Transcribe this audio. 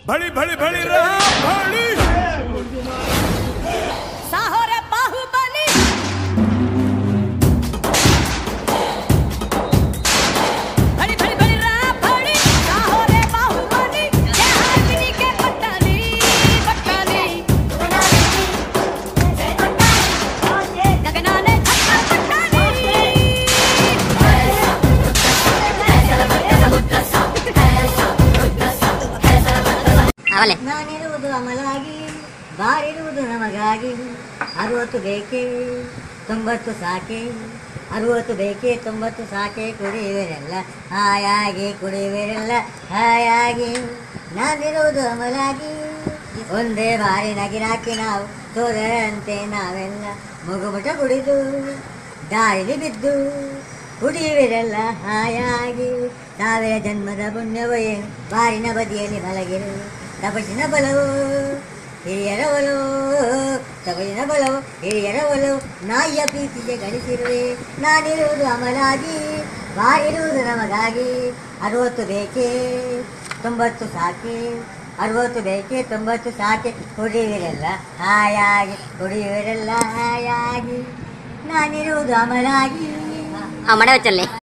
भड़ी भड़ी भड़ी रहा भड़ी ಸಾಹೋರ ಬಾಹುಬಲಿ ಬಳಿ ಬಳಿ ಬಳಿ ರಾ ಬಳಿ ಸಾಹೋರೆ ಬಾಹುಬಲಿ ಜಯ ಹಾಕಿನಿಗೆ ಪಟ್ಟಾಲಿ ಪಟ್ಟಾಲಿ ಗಗನಾನೆ ಧಕ್ಕ ಪಟ್ಟಾಲಿ ಅವಲೆ ನಾನಿರುವುದು ಅಮಲಾಗಿ ಬಾರಿರುವುದು ನಮಗಾಗಿ ಅರುವತ್ತು ಬೇಕೆ ತೊಂಬತ್ತು ಸಾಕೆ ಅರುವತ್ತು ಬೇಕೆ ತೊಂಬತ್ತು ಸಾಕೆ ಕುಡಿಯುವಿರಲ್ಲ ಹಾಯಾಗಿ ಕುಡಿಯುವಿರಲ್ಲ ಹಾಯಾಗಿ ನಾನಿರುವುದು ಅಮಲಾಗಿ ಒಂದೇ ಬಾರಿ ನಗಿರಾಕಿ ನಾವು ತೋರರಂತೆ ನಾವೆಲ್ಲ ಮುಗುಮುಟ ಕುಡಿದು ದಾರಿಲಿ ಬಿದ್ದು ಕುಡಿಯುವಿರಲ್ಲ ಹಾಯಾಗಿ ಸಾವಿರ ಜನ್ಮದ ಪುಣ್ಯವೋ ಏನು ಬಾರಿನ ಬದಿಯಲ್ಲಿ ಮಲಗಿರು ತಪಸ್ಸಿನ ಬಲವು ಹಿರಿಯರ ಒಲವು ತಪಸ್ಸಿನ ಬಲವು ಹಿರಿಯರ ಒಲವು ನಾಯಿಯ ಪ್ರೀತಿಗೆ ಗಳಿಸಿರುವೆ ನಾನಿರುವುದು ಅಮಲಾಗಿ ಬಾರಿರುವುದು ನಮಗಾಗಿ ಅರವತ್ತು ಬೇಕೇ ತೊಂಬತ್ತು ಸಾಕೆ ಅರವತ್ತು ಬೇಕೆ ತೊಂಬತ್ತು ಸಾಕೆ ಕುಡಿಯುವಿರಲ್ಲ ಹಾಯಾಗಿ ಕುಡಿಯುವಿರಲ್ಲ ಹಾಯಾಗಿ ನಾನಿರುವುದು ಅಮಲಾಗಿ ಆ ಮಡ വെച്ചല്ലേ